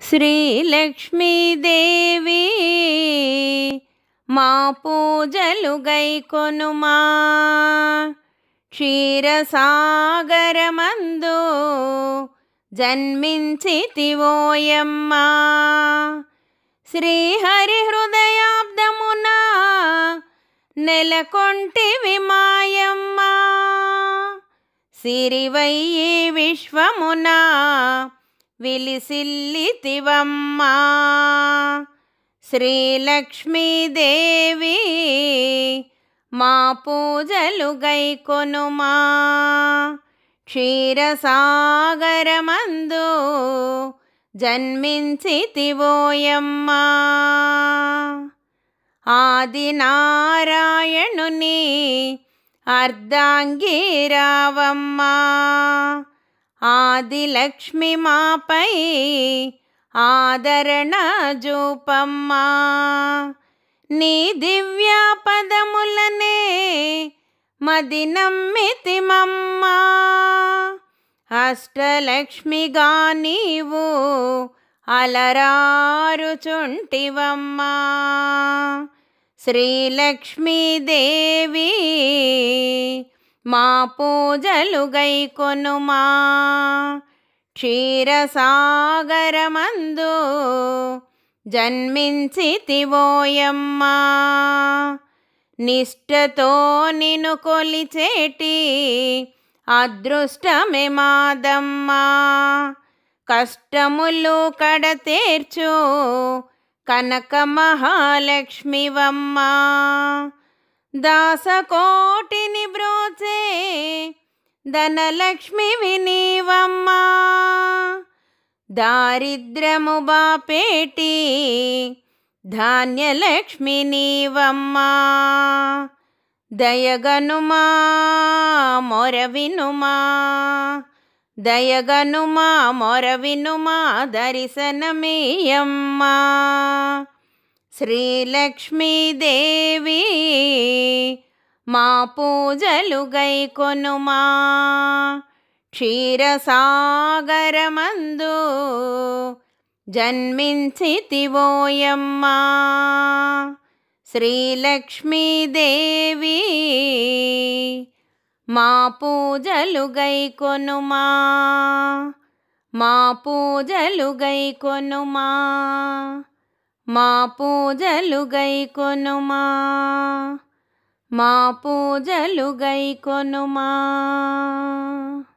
శ్రీలక్ష్మీదేవి మా పూజలు గైకొనుమా క్షీరసాగరమందు జన్మించితివోయమ్మా శ్రీహరి హృదయాబ్దమున నెలకొంటివి మాయమ్మా సిరివయ్యి విశ్వమున విలిసిల్లితివమ్మా శ్రీలక్ష్మీదేవి మా పూజలు గైకొనుమా క్షీరసాగరమందు జన్మించితివోయమ్మా ఆది నారాయణుని అర్ధాంగిరావమ్మా ఆది లక్ష్మి మాపై ఆదరణ జూపమ్మా నీ దివ్య పదములనే మది నమ్మితిమమ్మా అష్టలక్ష్మిగా నీవు అలరారుచుంటివమ్మా శ్రీలక్ష్మీదేవి మా పూజలు గైకొనుమా క్షీరసాగరమందు జన్మించితివోయమ్మా నిష్టతో నిన్ను కొలిచేటి అదృష్టమే మాదమ్మా కష్టములు కడతేర్చు కనక మహాలక్ష్మివమ్మా దాసకోటిని బ్రోచే ధనలక్ష్మి వినీవమ్మా దారిద్రము బాపేటి ధాన్యలక్ష్మి నీవమ్మా దయగనుమా మొరవినుమా దయగనుమా మొరవినుమా దర్శనమీయమ్మా శ్రీలక్ష్మీదేవి మా పూజలు గైకొనుమా క్షీరసాగరమందు జన్మించితివోయమ్మా శ్రీలక్ష్మీదేవి మా పూజలు గైకొనుమా మా పూజలు గైకొనుమా మా పూజలు గైకొనుమా మా పూజలు గైకొనుమా